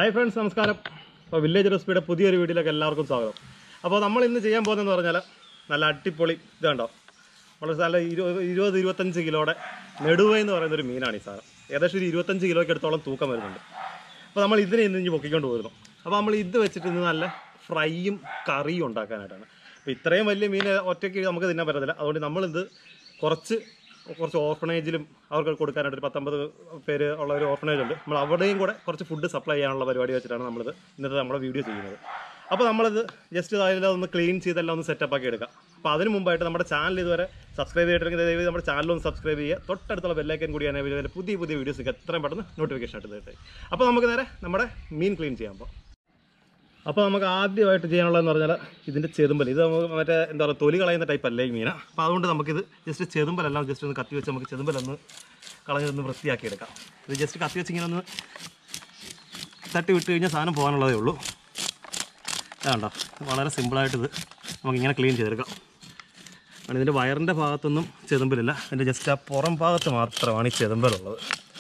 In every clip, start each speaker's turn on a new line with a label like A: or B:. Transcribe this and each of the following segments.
A: Hi friends നമസ്കാരം അപ്പോൾ village റെസിപ്പിയുടെ പുതിയൊരു വീഡിയോയിലേക്ക് എല്ലാവർക്കും സ്വാഗതം അപ്പോൾ നമ്മൾ ഇന്ന് ചെയ്യാൻ പോകുന്നതെന്ന് പറഞ്ഞാൽ നല്ല അടിപൊളി ഇത് കണ്ടോ വളരെ നല്ല ഇരുപത് ഇരുപത് ഇരുപത്തഞ്ച് കിലോയുടെ നെടുവ എന്ന് പറയുന്ന ഒരു മീനാണ് ഈ സാധനം ഏകദേശം ഒരു ഇരുപത്തഞ്ച് കിലോയ്ക്ക് അടുത്തോളം തൂക്കം വരുന്നുണ്ട് അപ്പോൾ നമ്മൾ ഇതിനെ ഇന്ന് ഇഞ്ഞ് പൊക്കിക്കൊണ്ട് പോയിരുന്നു അപ്പോൾ നമ്മൾ ഇത് വെച്ചിട്ട് ഇന്ന് നല്ല ഫ്രൈയും കറിയും ഉണ്ടാക്കാനായിട്ടാണ് അപ്പോൾ ഇത്രയും വലിയ മീൻ ഒറ്റയ്ക്ക് നമുക്ക് തിന്നാൻ പറ്റത്തില്ല അതുകൊണ്ട് നമ്മളിത് കുറച്ച് കുറച്ച് ഓർഫണേജിലും അവർക്ക് കൊടുക്കാനായിട്ട് ഒരു പത്തൊമ്പത് പേര് ഉള്ള ഒരു ഓർഫണേജ് ഉണ്ട് നമ്മൾ അവിടെയും കൂടെ കുറച്ച് ഫുഡ് സപ്ലൈ ചെയ്യാനുള്ള പരിപാടി വെച്ചിട്ടാണ് നമ്മളിത് ഇന്നത്തെ നമ്മുടെ വീഡിയോ ചെയ്യുന്നത് അപ്പോൾ നമ്മളിത് ജസ്റ്റ് അതിലെല്ലാം ഒന്ന് ക്ലീൻ ചെയ്തെല്ലാം ഒന്ന് സെറ്റപ്പ് ആക്കി എടുക്കാം അപ്പോൾ അതിന് മുമ്പായിട്ട് നമ്മുടെ ചാനൽ ഇതുവരെ സബ്സ്ക്രൈബ് ചെയ്തിട്ടുണ്ടെങ്കിൽ ദയവായി നമ്മുടെ ചാനൽ ഒന്ന് സബ്സ്ക്രൈബ് ചെയ്യുക തൊട്ടടുത്തുള്ള ബെല്ലൈക്കൻ കൂടി ഞാൻ ഇതിലെ പുതിയ പുതിയ വീഡിയോസ് എത്രയും പെട്ടെന്ന് നോട്ടിഫിക്കേഷൻ ആയിട്ട് തരട്ടെ അപ്പോൾ നമുക്ക് നേരെ നമ്മുടെ മീൻ ക്ലീൻ ചെയ്യാൻ പോകാം അപ്പോൾ നമുക്ക് ആദ്യമായിട്ട് ചെയ്യാനുള്ളതെന്ന് പറഞ്ഞാൽ ഇതിൻ്റെ ചെതുമ്പൽ ഇത് നമുക്ക് മറ്റേ എന്താ പറയുക തൊലി കളയുന്ന ടൈപ്പ് അല്ലേ ഈ മീന അപ്പോൾ അതുകൊണ്ട് നമുക്കിത് ജസ്റ്റ് ചെതുമ്പലെല്ലാം ജസ്റ്റ് ഒന്ന് കത്തി വെച്ച് നമുക്ക് ചെതുമ്പലൊന്ന് കളഞ്ഞൊന്ന് വൃത്തിയാക്കി എടുക്കാം ഇത് ജസ്റ്റ് കത്തി വെച്ച് ഇങ്ങനെ ഒന്ന് തട്ടി വിട്ട് കഴിഞ്ഞാൽ സാധനം പോകാനുള്ളതേ ഉള്ളൂ വേണ്ട വളരെ സിമ്പിളായിട്ട് ഇത് നമുക്കിങ്ങനെ ക്ലീൻ ചെയ്തെടുക്കാം കാരണം ഇതിൻ്റെ വയറിൻ്റെ ഭാഗത്തൊന്നും ചെതുമ്പലില്ല അതിൻ്റെ ജസ്റ്റ് ആ പുറം ഭാഗത്ത് മാത്രമാണ് ഈ ചെതുമ്പലുള്ളത്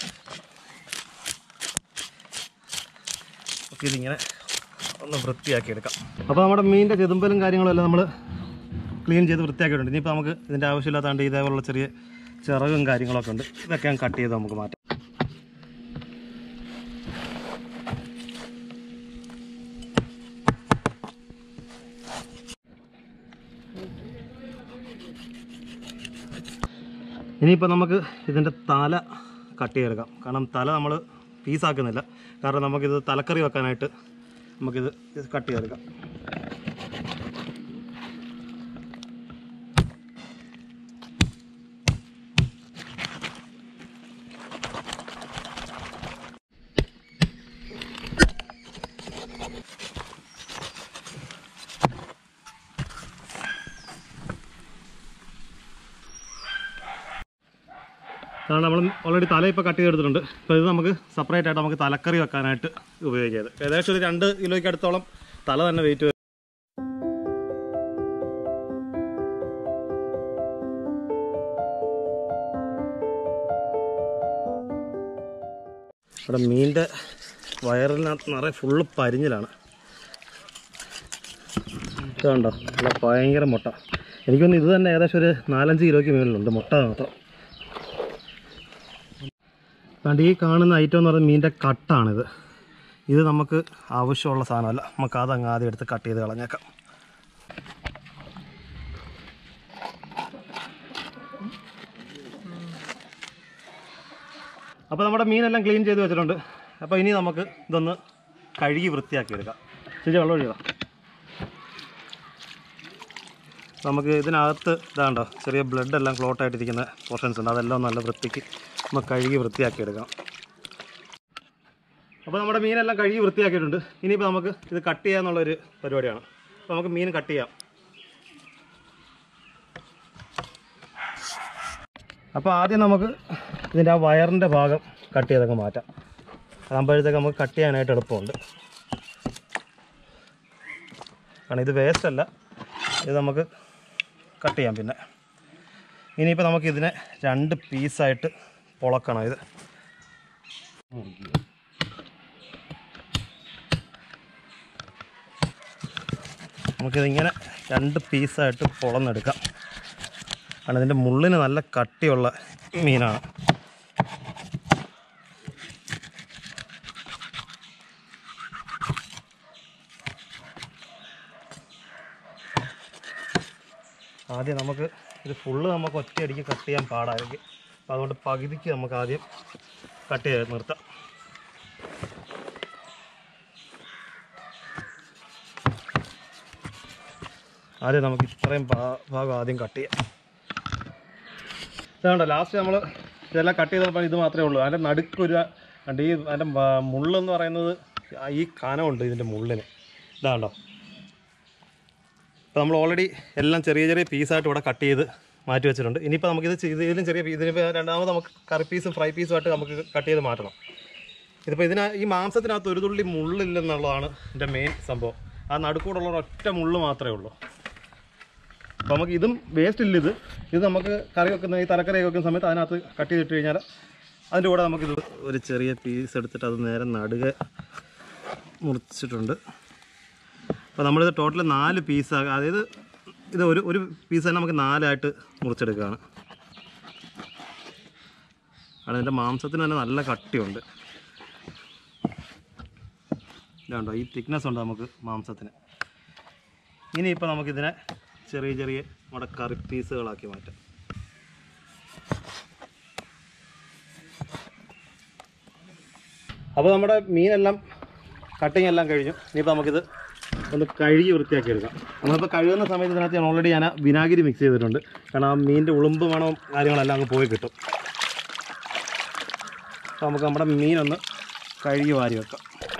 A: ഓക്കെ ഇതിങ്ങനെ ഒന്ന് വൃത്തിയാക്കി എടുക്കാം അപ്പോൾ നമ്മുടെ മീനിൻ്റെ ചെതുമ്പലും കാര്യങ്ങളും എല്ലാം നമ്മൾ ക്ലീൻ ചെയ്ത് വൃത്തിയാക്കിയിട്ടുണ്ട് ഇനിയിപ്പോൾ നമുക്ക് ഇതിൻ്റെ ആവശ്യമില്ലാത്തതുകൊണ്ട് ഇതേപോലുള്ള ചെറിയ ചിറകും കാര്യങ്ങളൊക്കെ ഉണ്ട് ഇതൊക്കെ ഞാൻ കട്ട് ചെയ്ത് നമുക്ക് മാറ്റാം ഇനിയിപ്പോൾ നമുക്ക് ഇതിൻ്റെ തല കട്ട് ചെയ്തെടുക്കാം കാരണം തല നമ്മൾ പീസാക്കുന്നില്ല കാരണം നമുക്കിത് തലക്കറി വെക്കാനായിട്ട് നമുക്കിത് കട്ട് ചെയ്തെടുക്കാം കാരണം നമ്മൾ ഓൾറെഡി തല ഇപ്പോൾ കട്ട് ചെയ്തെടുത്തിട്ടുണ്ട് ഇപ്പോൾ ഇത് നമുക്ക് സെപ്പറേറ്റ് ആയിട്ട് നമുക്ക് തലക്കറി വെക്കാനായിട്ട് ഉപയോഗിക്കാം ഏകദേശം ഒരു രണ്ട് കിലോയ്ക്ക് അടുത്തോളം തല തന്നെ വെയിറ്റ് ഇവിടെ മീനിൻ്റെ വയറിനകത്ത് നിറയെ ഫുള്ള് പരിഞ്ഞിലാണ് ഇത് കണ്ടോ നല്ല ഭയങ്കര മുട്ട എനിക്കൊന്ന് ഇത് തന്നെ ഏകദേശം ഒരു നാലഞ്ച് കിലോയ്ക്ക് മുകളിലുണ്ട് മുട്ട മാത്രം കണ്ട് ഈ കാണുന്ന ഐറ്റം എന്ന് പറയുന്നത് മീനിൻ്റെ കട്ടാണിത് ഇത് നമുക്ക് ആവശ്യമുള്ള സാധനമല്ല നമുക്ക് അതങ്ങ് ആദ്യം എടുത്ത് കട്ട് ചെയ്ത് കളഞ്ഞേക്കാം അപ്പോൾ നമ്മുടെ മീനെല്ലാം ക്ലീൻ ചെയ്ത് വെച്ചിട്ടുണ്ട് അപ്പോൾ ഇനി നമുക്ക് ഇതൊന്ന് കഴുകി വൃത്തിയാക്കി എടുക്കാം ചേച്ചി വെള്ളം ഒഴിയണം നമുക്ക് ഇതിനകത്ത് ഇതാണ്ടോ ചെറിയ ബ്ലഡ് എല്ലാം ക്ലോട്ട് ആയിട്ടിരിക്കുന്ന പോർഷൻസ് ഉണ്ട് അതെല്ലാം നല്ല വൃത്തിക്ക് നമുക്ക് കഴുകി വൃത്തിയാക്കി എടുക്കാം അപ്പോൾ നമ്മുടെ മീനെല്ലാം കഴുകി വൃത്തിയാക്കിയിട്ടുണ്ട് ഇനിയിപ്പോൾ നമുക്ക് ഇത് കട്ട് ചെയ്യാന്നുള്ളൊരു പരിപാടിയാണ് അപ്പോൾ നമുക്ക് മീൻ കട്ട് ചെയ്യാം അപ്പോൾ ആദ്യം നമുക്ക് ഇതിൻ്റെ ആ വയറിൻ്റെ ഭാഗം കട്ട് ചെയ്തൊക്കെ മാറ്റാം അതാകുമ്പോഴത്തേക്ക് നമുക്ക് കട്ട് ചെയ്യാനായിട്ട് എളുപ്പമുണ്ട് കാരണം ഇത് വേസ്റ്റ് അല്ല ഇത് നമുക്ക് കട്ട് ചെയ്യാം പിന്നെ ഇനിയിപ്പോൾ നമുക്ക് ഇതിനെ രണ്ട് പീസായിട്ട് പൊളക്കണം ഇത് നമുക്കിതിങ്ങനെ രണ്ട് പീസായിട്ട് പൊളന്നെടുക്കാം കാരണം ഇതിൻ്റെ മുള്ളിന് നല്ല കട്ടിയുള്ള മീനാണ് ആദ്യം നമുക്ക് ഇത് ഫുള്ള് നമുക്ക് ഒറ്റയടിക്ക് കട്ട് ചെയ്യാൻ പാടായിരിക്കും അപ്പോൾ അതുകൊണ്ട് പകുതിക്ക് നമുക്ക് ആദ്യം കട്ട് ചെയ്ത് നിർത്താം ആദ്യം നമുക്ക് ഇത്രയും ഭാ- ഭാഗം ആദ്യം കട്ട് ചെയ്യാം ഇതാണ്ടോ ലാസ്റ്റ് നമ്മൾ ഇതെല്ലാം കട്ട് ചെയ്തപ്പോൾ ഇത് മാത്രമേ ഉള്ളൂ അതിൻ്റെ നടുക്കൊരു കണ്ട് ഈ അതിൻ്റെ മ- മുള്ളെന്ന് പറയുന്നത് ഈ കനമുണ്ട് ഇതിൻ്റെ മുള്ളിന് ഇതാണ്ടോ അപ്പോൾ നമ്മൾ ഓൾറെഡി എല്ലാം ചെറിയ ചെറിയ പീസായിട്ട് ഇവിടെ കട്ട് ചെയ്ത് മാറ്റി വെച്ചിട്ടുണ്ട് ഇനിയിപ്പോൾ നമുക്കിത് ചെയ്ത് ഇതിലും ചെറിയ പീ- ഇതിനിപ്പോൾ രണ്ടാമത് നമുക്ക് കറി പീസും ഫ്രൈ പീസുമായിട്ട് നമുക്ക് കട്ട് ചെയ്ത് മാറ്റണം ഇതിപ്പോൾ ഇതിന ഈ മാംസത്തിനകത്ത് ഒരു തുള്ളി മുള്ളില്ലെന്നുള്ളതാണ് എൻ്റെ മെയിൻ സംഭവം ആ നടുക്കൂടുള്ള ഒറ്റ മുള്ള് മാത്രമേ ഉള്ളൂ അപ്പോൾ നമുക്ക് ഇതും വേസ്റ്റ് ഇല്ല ഇത് ഇത് നമുക്ക് കറി വെക്കുന്ന ഈ തലക്കറി വെക്കുന്ന സമയത്ത് അതിനകത്ത് കട്ട് ചെയ്തിട്ട് കഴിഞ്ഞാൽ അതിൻ്റെ കൂടെ നമുക്കിത് ഒരു ചെറിയ പീസ് എടുത്തിട്ട് അത് നേരെ നടുക മുറിച്ചിട്ടുണ്ട് അപ്പോൾ നമ്മളിത് ടോട്ടൽ നാല് പീസ് അതായത് ഇത് ഒരു ഒരു പീസ് തന്നെ നമുക്ക് നാലായിട്ട് മുറിച്ചെടുക്കുകയാണ് കാരണം ഇതിൻ്റെ മാംസത്തിന് തന്നെ നല്ല കട്ടിയുണ്ട് ഇതുണ്ടോ ഈ തിക്നെസ് ഉണ്ട് നമുക്ക് മാംസത്തിന് ഇനിയിപ്പോൾ നമുക്കിതിനെ ചെറിയ ചെറിയ നമ്മുടെ കറി പീസുകളാക്കി മാറ്റാം അപ്പോൾ നമ്മുടെ മീനെല്ലാം കട്ടിങ് എല്ലാം കഴിഞ്ഞു ഇനിയിപ്പോൾ നമുക്കിത് ഒന്ന് കഴുകി വൃത്തിയാക്കി എടുക്കാം നമ്മളിപ്പോൾ കഴുകുന്ന സമയത്ത് ഇതിനകത്ത് ഞാൻ ഓൾറെഡി ഞാൻ വിനാഗിരി മിക്സ് ചെയ്തിട്ടുണ്ട് കാരണം ആ മീനിൻ്റെ ഉളുമ്പ് മണവും കാര്യങ്ങളെല്ലാം അങ്ങ് പോയി കിട്ടും അപ്പോൾ നമുക്ക് നമ്മുടെ മീനൊന്ന് കഴുകി വാരി വെക്കാം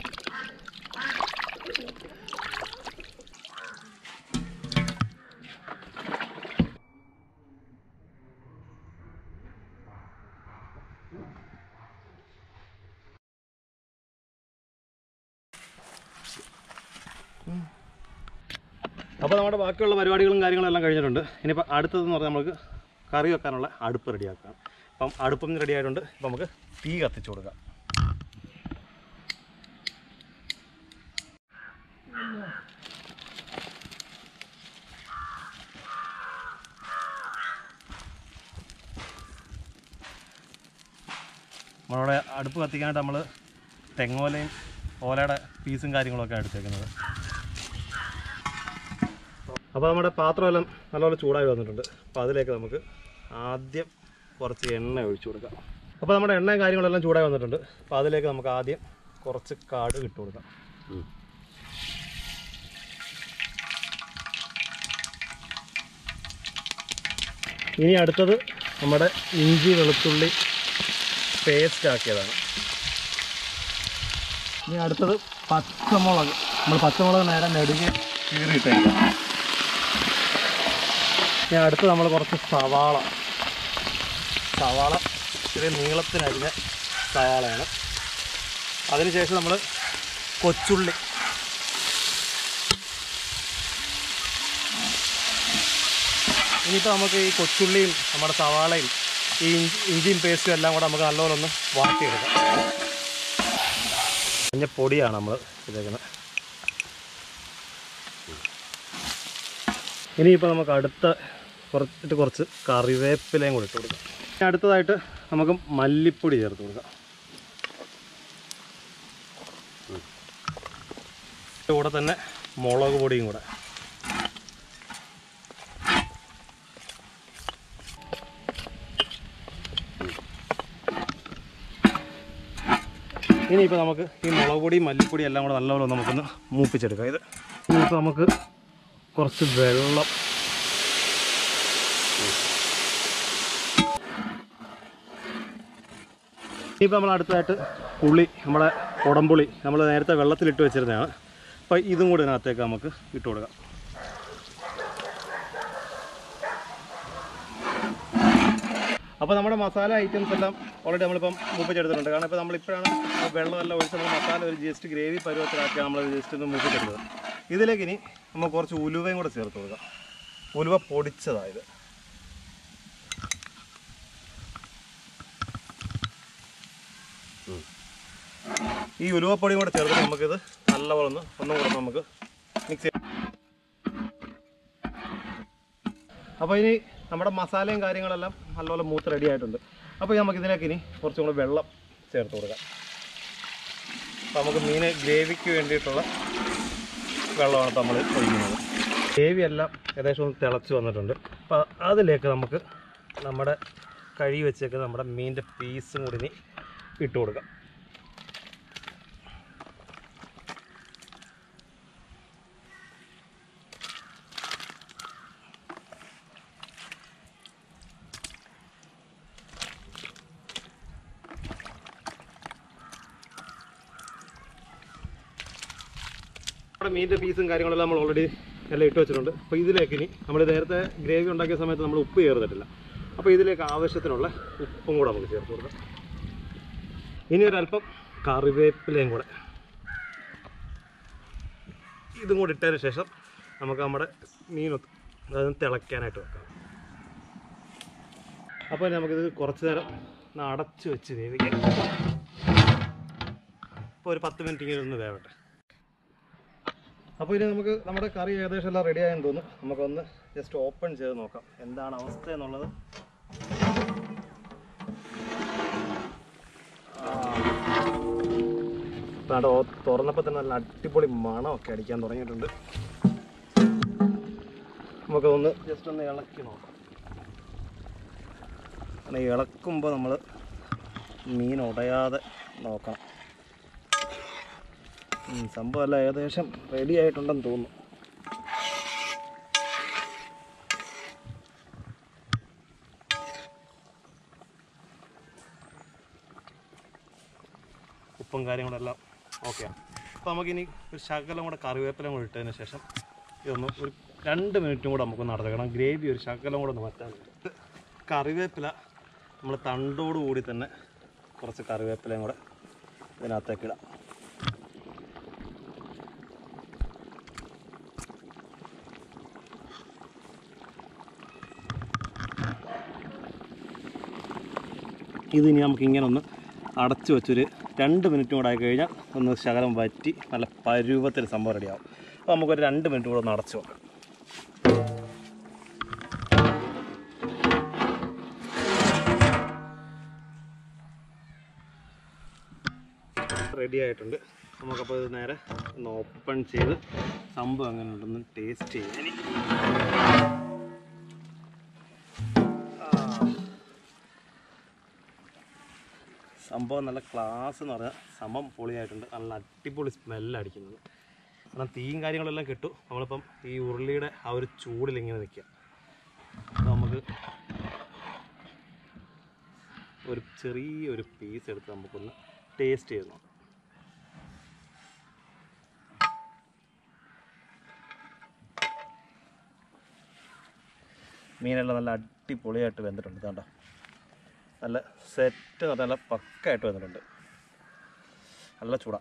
A: അപ്പോൾ നമ്മുടെ ബാക്കിയുള്ള പരിപാടികളും കാര്യങ്ങളും എല്ലാം കഴിഞ്ഞിട്ടുണ്ട് ഇനിയിപ്പോൾ അടുത്തതെന്ന് പറഞ്ഞാൽ നമുക്ക് കറി വെക്കാനുള്ള അടുപ്പ് റെഡിയാക്കാം അപ്പം അടുപ്പും റെഡി ആയിട്ടുണ്ട് ഇപ്പം നമുക്ക് തീ കത്തിച്ചു കൊടുക്കാം നമ്മളിവിടെ അടുപ്പ് കത്തിക്കാനായിട്ട് നമ്മൾ തെങ്ങോലയും ഓലയുടെ പീസും കാര്യങ്ങളൊക്കെ എടുത്തേക്കുന്നത് അപ്പോൾ നമ്മുടെ പാത്രമെല്ലാം നല്ലപോലെ ചൂടായി വന്നിട്ടുണ്ട് അപ്പോൾ അതിലേക്ക് നമുക്ക് ആദ്യം കുറച്ച് എണ്ണ ഒഴിച്ചു കൊടുക്കാം അപ്പോൾ നമ്മുടെ എണ്ണയും കാര്യങ്ങളെല്ലാം ചൂടായി വന്നിട്ടുണ്ട് അപ്പോൾ അതിലേക്ക് നമുക്ക് ആദ്യം കുറച്ച് കാട് ഇട്ട് കൊടുക്കാം ഇനി അടുത്തത് നമ്മുടെ ഇഞ്ചി വെളുത്തുള്ളി പേസ്റ്റ് ആക്കിയതാണ് ഇനി അടുത്തത് പച്ചമുളക് നമ്മൾ പച്ചമുളക് നേരെ നെടുകെ കീറിയിട്ടേക്കാം ഇനി അടുത്ത് നമ്മൾ കുറച്ച് സവാള സവാള ഇത്തിരി നീളത്തിനരിഞ്ഞ സവാളയാണ് അതിനുശേഷം നമ്മൾ കൊച്ചുള്ളി ഇനിയിപ്പോൾ നമുക്ക് ഈ കൊച്ചുള്ളിയും നമ്മുടെ സവാളയും ഈ ഇഞ്ചി ഇഞ്ചിയും പേസ്റ്റും എല്ലാം കൂടെ നമുക്ക് നല്ലപോലെ ഒന്ന് വാട്ടിയെടുക്കാം മഞ്ഞ പൊടിയാണ് നമ്മൾ ഇതേക്കുന്നത് ഇനിയിപ്പോൾ നമുക്ക് അടുത്ത കുറച്ചിട്ട് കുറച്ച് കറിവേപ്പിലയും കൂടി ഇട്ട് കൊടുക്കാം ഇനി അടുത്തതായിട്ട് നമുക്ക് മല്ലിപ്പൊടി ചേർത്ത് കൊടുക്കാം ഇതിൻ്റെ കൂടെ തന്നെ മുളക് പൊടിയും കൂടെ ഇനിയിപ്പോൾ നമുക്ക് ഈ മുളക് പൊടി മല്ലിപ്പൊടി എല്ലാം കൂടെ നല്ലപോലെ ഒന്ന് നമുക്കൊന്ന് മൂപ്പിച്ചെടുക്കാം ഇത് ഇനിയിപ്പോൾ നമുക്ക് കുറച്ച് വെള്ളം ഇനിയിപ്പോൾ നമ്മൾ അടുത്തതായിട്ട് പുളി നമ്മുടെ കുടംപുളി നമ്മൾ നേരത്തെ വെള്ളത്തിലിട്ട് വെച്ചിരുന്നതാണ് അപ്പോൾ ഇതും കൂടി ഇതിനകത്തേക്ക് നമുക്ക് ഇട്ട് കൊടുക്കാം അപ്പോൾ നമ്മുടെ മസാല ഐറ്റംസ് എല്ലാം ഓൾറെഡി നമ്മളിപ്പം മൂപ്പിച്ചെടുത്തിട്ടുണ്ട് കാരണം ഇപ്പോൾ നമ്മളിപ്പോഴാണ് വെള്ളമെല്ലാം ഒഴിച്ച് നമ്മൾ മസാല ഒരു ജസ്റ്റ് ഗ്രേവി പരുവത്തിലാക്കി നമ്മൾ ജസ്റ്റ് ഒന്ന് മൂപ്പിച്ചെടുത്തത് ഇതിലേക്ക് ഇനി നമ്മൾ കുറച്ച് ഉലുവയും കൂടെ ചേർത്ത് കൊടുക്കാം ഉലുവ പൊടിച്ചതായത് ഈ ഉലുവപ്പൊടിയും കൂടെ ചേർത്ത് നമുക്കിത് നല്ലപോലെ ഒന്ന് ഒന്നും കൂടെ നമുക്ക് മിക്സ് ചെയ്യാം അപ്പോൾ ഇനി നമ്മുടെ മസാലയും കാര്യങ്ങളെല്ലാം നല്ലപോലെ മൂത്ത് റെഡി ആയിട്ടുണ്ട് അപ്പോൾ നമുക്ക് ഇതിലേക്ക് ഇനി കുറച്ചും കൂടെ വെള്ളം ചേർത്ത് കൊടുക്കാം അപ്പോൾ നമുക്ക് മീൻ ഗ്രേവിക്ക് വേണ്ടിയിട്ടുള്ള വെള്ളമാണ് ഇപ്പോൾ നമ്മൾ ഒഴിക്കുന്നത് ഗ്രേവി എല്ലാം ഏകദേശം ഒന്ന് തിളച്ച് വന്നിട്ടുണ്ട് അപ്പോൾ അതിലേക്ക് നമുക്ക് നമ്മുടെ കഴുകി വെച്ചേക്കുന്ന നമ്മുടെ മീനിൻ്റെ പീസും കൂടി ഇനി ഇട്ട് കൊടുക്കാം നമ്മുടെ മീനിൻ്റെ പീസും കാര്യങ്ങളെല്ലാം നമ്മൾ ഓൾറെഡി എല്ലാം ഇട്ട് വെച്ചിട്ടുണ്ട് അപ്പോൾ ഇതിലേക്ക് ഇനി നമ്മൾ നേരത്തെ ഗ്രേവി ഉണ്ടാക്കിയ സമയത്ത് നമ്മൾ ഉപ്പ് ചേർത്തിട്ടില്ല അപ്പോൾ ഇതിലേക്ക് ആവശ്യത്തിനുള്ള ഉപ്പും കൂടെ നമുക്ക് ചേർത്ത് കൊടുക്കാം ഇനി ഒരല്പം കറിവേപ്പിലയും കൂടെ ഇതും കൂടി ഇട്ടതിന് ശേഷം നമുക്ക് നമ്മുടെ മീനൊത്ത് അതൊന്ന് തിളയ്ക്കാനായിട്ട് വെക്കാം അപ്പോൾ നമുക്കിത് കുറച്ച് നേരം ഒന്ന് അടച്ച് വെച്ച് വേവിക്കാം ഇപ്പോൾ ഒരു പത്ത് മിനിറ്റ് ഇങ്ങനെ ഒന്ന് വേവട്ടെ അപ്പോൾ ഇനി നമുക്ക് നമ്മുടെ കറി ഏകദേശം എല്ലാം റെഡി ആയെന്ന് തോന്നുന്നു നമുക്കൊന്ന് ജസ്റ്റ് ഓപ്പൺ ചെയ്ത് നോക്കാം എന്താണ് അവസ്ഥ എന്നുള്ളത് ആ തുറന്നപ്പോൾ തന്നെ നല്ല അടിപൊളി മണമൊക്കെ അടിക്കാൻ തുടങ്ങിയിട്ടുണ്ട് നമുക്കൊന്ന് ജസ്റ്റ് ഒന്ന് ഇളക്കി നോക്കാം അങ്ങനെ ഇളക്കുമ്പോൾ നമ്മൾ മീൻ ഉടയാതെ നോക്കണം ഉം, സംഭവം എല്ലാം ഏകദേശം റെഡി ആയിട്ടുണ്ടെന്ന് തോന്നുന്നു ഉപ്പും കാര്യങ്ങളെല്ലാം ഓക്കെയാണ് അപ്പോൾ നമുക്കിനി ഒരു ശകലം കൂടെ കറിവേപ്പില കൂടെ ഇട്ടതിന് ശേഷം ഇതൊന്ന് ഒരു രണ്ട് മിനിറ്റും കൂടെ നമുക്ക് നടത്തണം ഗ്രേവി ഒരു ശകലം കൂടെ ഒന്ന് മാറ്റാൻ കറിവേപ്പില നമ്മൾ തണ്ടോടുകൂടി തന്നെ കുറച്ച് കറിവേപ്പിലയും കൂടെ ഇതിനകത്തേക്ക് ഇടാം ഇത് ഇനി നമുക്ക് ഇങ്ങനെ ഒന്ന് അടച്ചു വെച്ചൊരു രണ്ട് മിനിറ്റും കൂടെ ആയി കഴിഞ്ഞാൽ ഒന്ന് ശകലം വറ്റി നല്ല പരുവത്തിൽ സംഭവം റെഡിയാവും അപ്പോൾ നമുക്കൊരു രണ്ട് മിനിറ്റ് കൂടെ ഒന്ന് അടച്ചു വെക്കാം റെഡി ആയിട്ടുണ്ട് നമുക്കപ്പോൾ ഇത് നേരെ ഒന്ന് ഓപ്പൺ ചെയ്ത് സംഭവം എങ്ങനെ ഉണ്ടെന്ന് ടേസ്റ്റ് ചെയ്യാം ഇനി ആ. സംഭവം നല്ല ക്ലാസ് എന്ന് പറഞ്ഞാൽ സമം പൊളിയായിട്ടുണ്ട് നല്ല അടിപൊളി സ്മെല്ല് അടിക്കുന്നത് കാരണം തീയും കാര്യങ്ങളെല്ലാം കിട്ടും നമ്മളിപ്പം ഈ ഉരുളിയുടെ ആ ഒരു ചൂടിൽ ഇങ്ങനെ നിൽക്കുക അപ്പോൾ നമുക്ക് ഒരു ചെറിയൊരു പീസ് എടുത്ത് നമുക്കൊന്ന് ടേസ്റ്റ് ചെയ്ത് നോക്കാം മീനെല്ലാം നല്ല അടിപൊളിയായിട്ട് വെന്തിട്ടുണ്ട് ഇതാണ്ടോ നല്ല സെറ്റ് നല്ല പക്കായിട്ട് വന്നിട്ടുണ്ട് നല്ല ചൂടാ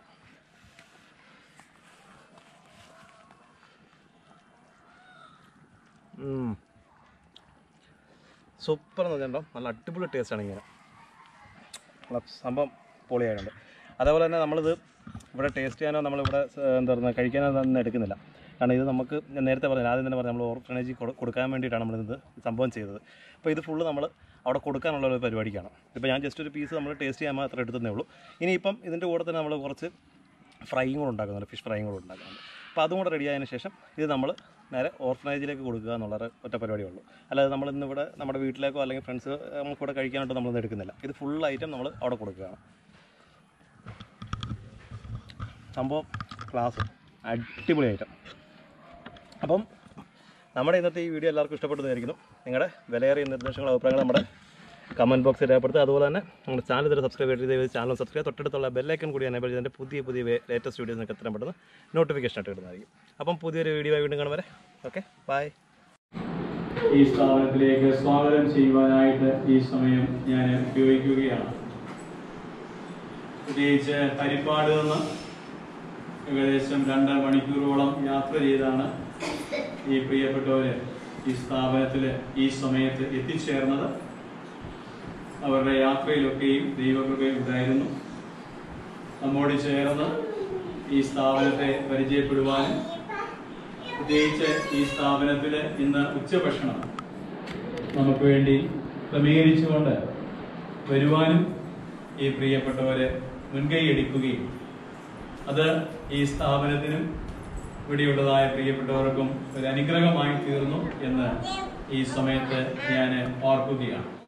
A: സൂപ്പർ എന്ന് പറഞ്ഞിട്ടുണ്ടോ നല്ല അടിപൊളി ടേസ്റ്റാണ് ഇങ്ങനെ നല്ല സംഭവം പൊളിയായിട്ടുണ്ട് അതേപോലെ തന്നെ നമ്മളിത് ഇവിടെ ടേസ്റ്റ് ചെയ്യാനോ നമ്മളിവിടെ ഏർ, എന്താ പറയുക കഴിക്കാനോ ഒന്നും എടുക്കുന്നില്ല കാരണം ഇത് നമുക്ക് ഞാൻ നേരത്തെ പറഞ്ഞു ആദ്യം തന്നെ പറഞ്ഞു നമ്മൾ ഓർഫനേജിൽ കൊടുക്കാൻ വേണ്ടിയിട്ടാണ് നമ്മളിത് സംഭവം ചെയ്തത് അപ്പോൾ ഇത് ഫുള്ള് നമ്മൾ അവിടെ കൊടുക്കാനുള്ള ഒരു പരിപാടിക്കാണ് ഇപ്പോൾ ഞാൻ ജസ്റ്റ് ഒരു പീസ് നമ്മൾ ടേസ്റ്റ് ചെയ്യാൻ മാത്രമേ എടുത്തതേ ഉള്ളൂ ഇനിയിപ്പം ഇതിൻ്റെ കൂടെ തന്നെ നമ്മൾ കുറച്ച് ഫ്രൈയും കൂടെ ഉണ്ടാക്കുന്നുണ്ട് ഫിഷ് ഫ്രൈയും കൂടെ ഉണ്ടാക്കുന്നുണ്ട് അപ്പോൾ അതും കൂടെ റെഡി ആയതിനു ശേഷം ഇത് നമ്മൾ നേരെ ഓർഫനേജിലേക്ക് കൊടുക്കുക എന്നുള്ള ഒരു ഒറ്റ പരിപാടിയേ ഉള്ളൂ അല്ലാതെ നമ്മൾ ഇന്ന് ഇവിടെ നമ്മുടെ വീട്ടിലേക്കോ അല്ലെങ്കിൽ ഫ്രണ്ട്സ് നമുക്ക് ഇവിടെ കഴിക്കാനായിട്ട് നമ്മളൊന്നും എടുക്കുന്നില്ല ഇത് ഫുൾ ഐറ്റം നമ്മൾ അവിടെ കൊടുക്കുകയാണ് സംഭവം ക്ലാസ് അടിപൊളി ഐറ്റം അപ്പം നമ്മുടെ ഇന്നത്തെ ഈ വീഡിയോ എല്ലാവർക്കും ഇഷ്ടപ്പെട്ടതായിരിക്കുന്നു നിങ്ങളുടെ വിലയേറിയ നിർദ്ദേശങ്ങളും അഭിപ്രായങ്ങളും നമ്മുടെ കമൻറ്റ് ബോക്സിൽ രേഖപ്പെടുത്തുക അതുപോലെ തന്നെ നമ്മുടെ ചാനൽ ഇതുവരെ സബ്സ്ക്രൈബ് ചെയ്ത് ചാനൽ സബ്സ്ക്രൈബ് തൊട്ടടുത്തുള്ള ബെല്ലൈക്കൺ കൂടി എനേബിൾ ചെയ്തതിൻ്റെ പുതിയ പുതിയ ലേറ്റസ്റ്റ് വീഡിയോസ് നിങ്ങൾക്ക് എത്രയും പെട്ടെന്ന് നോട്ടിഫിക്കേഷൻ ആയിട്ട് ഇടുന്നതായിരിക്കും അപ്പം പുതിയൊരു വീഡിയോ വീണ്ടും കാണും വരെ ഓക്കെ ബൈ
B: ഈ സ്ഥാപനത്തിലേക്ക് സ്വാഗതം ചെയ്യുവാനായിട്ട് ഈ സമയം ഞാൻ ഉപയോഗിക്കുകയാണ് പ്രത്യേകിച്ച് ഹരിപ്പാട് നിന്ന് ഏകദേശം രണ്ടര മണിക്കൂറോളം യാത്ര ചെയ്താണ് ഈ പ്രിയപ്പെട്ടവര് ഈ സ്ഥാപനത്തിൽ ഈ സമയത്ത് എത്തിച്ചേർന്നത് അവരുടെ യാത്രയിലൊക്കെയും ദൈവകൃപയും ഉണ്ടായിരുന്നു നമ്മോട് ചേർന്ന് ഈ സ്ഥാപനത്തെ പരിചയപ്പെടുവാനും പ്രത്യേകിച്ച് ഈ സ്ഥാപനത്തിൽ ഇന്ന് ഉച്ചഭക്ഷണം നമുക്ക് വേണ്ടി ക്രമീകരിച്ചുകൊണ്ട് വരുവാനും ഈ പ്രിയപ്പെട്ടവരെ മുൻകൈ എടുക്കുകയും അത് ഈ സ്ഥാപനത്തിനും ഇവിടെയുള്ളതായ പ്രിയപ്പെട്ടവർക്കും ഒരു അനുഗ്രഹമായി തീർന്നു എന്ന് ഈ സമയത്ത് ഞാൻ ഓർക്കുകയാണ്